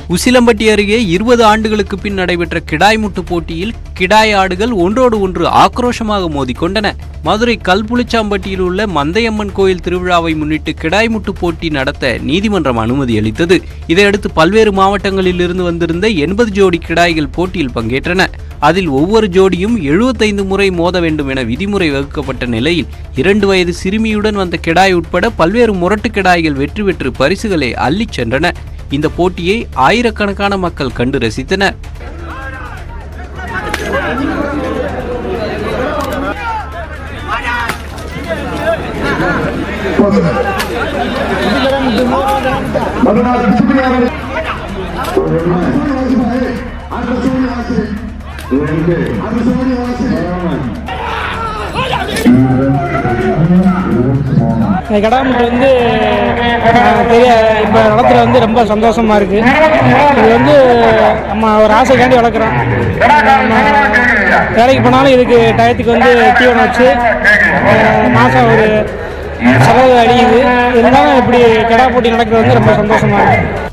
உசிலம்பட்டி அருகே இருபது ஆண்டுகளுக்கு பின் நடைபெற்ற கிடாய்முட்டு போட்டியில் கிடாய் ஆடுகள் ஒன்றோடு ஒன்று ஆக்ரோஷமாக மோதிக்கொண்டன மதுரை கல்புளிச்சாம்பட்டியில் உள்ள மந்தையம்மன் கோயில் திருவிழாவை முன்னிட்டு கிடாய்முட்டு போட்டி நடத்த நீதிமன்றம் அனுமதி அளித்தது இதையடுத்து பல்வேறு மாவட்டங்களில் இருந்து வந்திருந்த எண்பது ஜோடி கிடாய்கள் போட்டியில் பங்கேற்றன அதில் ஒவ்வொரு ஜோடியும் 75 முறை மோத வேண்டும் என விதிமுறை வகுக்கப்பட்ட நிலையில் இரண்டு வயது சிறுமியுடன் வந்த கிடாய் உட்பட பல்வேறு முரட்டு கிடாய்கள் வெற்றி பெற்று பரிசுகளை அள்ளிச் சென்றன இந்த போட்டியை ஆயிரக்கணக்கான மக்கள் கண்டு ரசித்தனர் இந்த கடாமுட்டு வந்து அஹ், பெரிய இப்போ நடத்துகிற வந்து ரொம்ப சந்தோஷமா இருக்கு இது வந்து நம்ம ஒரு ஆசைக்காண்டி வளர்க்குறோம் நம்ம வேலைக்கு போனாலும் இதுக்கு டயத்துக்கு வந்து தீவனம் வச்சு அஹ், மாசம் ஒரு செலவு அடியுது இருந்தாலும் இப்படி கிடா போட்டி நடக்கிறது வந்து ரொம்ப சந்தோஷமா இருக்கு